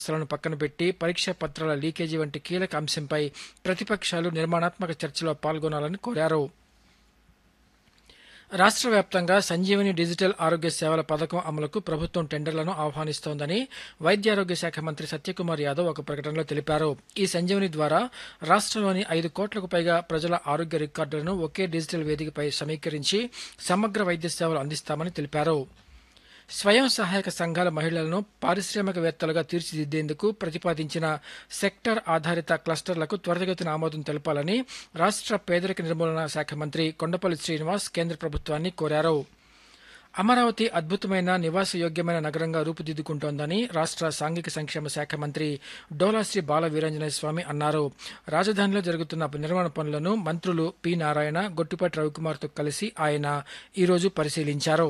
సమస్యలను పక్కన పెట్టి పరీక్షా పత్రాల లీకేజీ వంటి కీలక అంశంపై ప్రతిపక్షాలు నిర్మాణాత్మక చర్చలో పాల్గొనాలని కోరారు రాష్ట్ర వ్యాప్తంగా సంజీవని డిజిటల్ ఆరోగ్య సేవల పథకం అమలుకు ప్రభుత్వం టెండర్లను ఆహ్వానిస్తోందని వైద్యారోగ్య శాఖ మంత్రి సత్యకుమార్ యాదవ్ ఒక ప్రకటనలో తెలిపారు ఈ సంజీవని ద్వారా రాష్ట్రంలోని ఐదు కోట్లకు పైగా ప్రజల ఆరోగ్య రికార్డులను ఒకే డిజిటల్ వేదికపై సమీకరించి సమగ్ర వైద్య సేవలు అందిస్తామని తెలిపారు స్వయం సహాయక సంఘాల మహిళలను పారిశ్రామికవేత్తలుగా తీర్చిదిద్దేందుకు ప్రతిపాదించిన సెక్టర్ ఆధారిత క్లస్టర్లకు త్వరితగతిన ఆమోదం తెలపాలని రాష్ట్ర పేదరిక నిర్మూలన శాఖ మంత్రి కొండపల్లి శ్రీనివాస్ కేంద్ర ప్రభుత్వాన్ని కోరారు అమరావతి అద్భుతమైన నివాసయోగ్యమైన నగరంగా రూపుదిద్దుకుంటోందని రాష్ట్ర సాంఘిక సంక్షేమ శాఖ మంత్రి డోలాశ్రీ బాల వీరాంజనేయ స్వామి అన్నారు రాజధానిలో జరుగుతున్న నిర్మాణ పనులను మంత్రులు పి నారాయణ గొట్టిపాటి రవికుమార్తో కలిసి ఆయన ఈరోజు పరిశీలించారు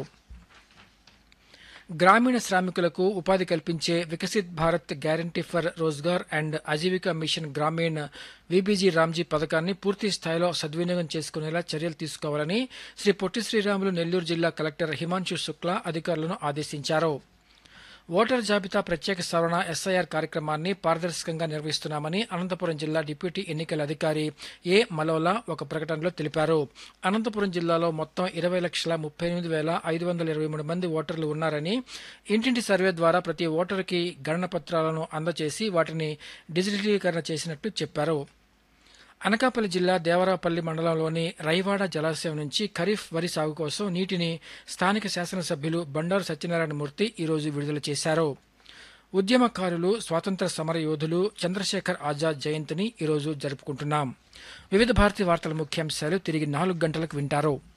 గ్రామీణ శ్రామికులకు ఉపాధి కల్పించే Viksit Bharat guarantee for Rozgar and Ajeevika mission Grameen VBG RAM G పథకాన్ని పూర్తి స్థాయిలో సద్వినియోగం చేసుకునేలా చర్యలు తీసుకోవాలని శ్రీ పొట్టి శ్రీరాములు నెల్లూరు జిల్లా కలెక్టర్ హిమాంశు శుక్లా అధికారులను ఆదేశించారు ఓటర్ జాబితా ప్రత్యేక సవరణ ఎస్ఐఆర్ కార్యక్రమాన్ని పారదర్శకంగా నిర్వహిస్తున్నామని అనంతపురం జిల్లా డిప్యూటీ ఎన్నికల అధికారి ఏ మలోలా ఒక ప్రకటనలో తెలిపారు అనంతపురం జిల్లాలో మొత్తం ఇరవై లక్షల ముప్పై ఎనిమిది వేల ఐదు వందల ఇరవై మూడు మంది ఓటర్లు ఉన్నారని ఇంటింటి సర్వే ద్వారా ప్రతి ఓటరుకి గణన పత్రాలను అందజేసి వాటిని డిజిటలీకరణ చేసినట్లు చెప్పారు అనకాపల్లి జిల్లా దేవరాపల్లి మండలంలోని రైవాడ జలాశయం నుంచి ఖరీఫ్ వరి సాగు కోసం నీటిని స్థానిక శాసనసభ్యులు బండారు సత్యనారాయణ మూర్తి ఈరోజు విడుదల చేశారు ఉద్యమకారులు స్వాతంత్ర సమర యోధులు చంద్రశేఖర్ ఆజాద్ జయంతిని ఈరోజు జరుపుకుంటున్నాం వివిధ భారతి వార్తల ముఖ్యాంశాలు తిరిగి నాలుగు గంటలకు వింటారు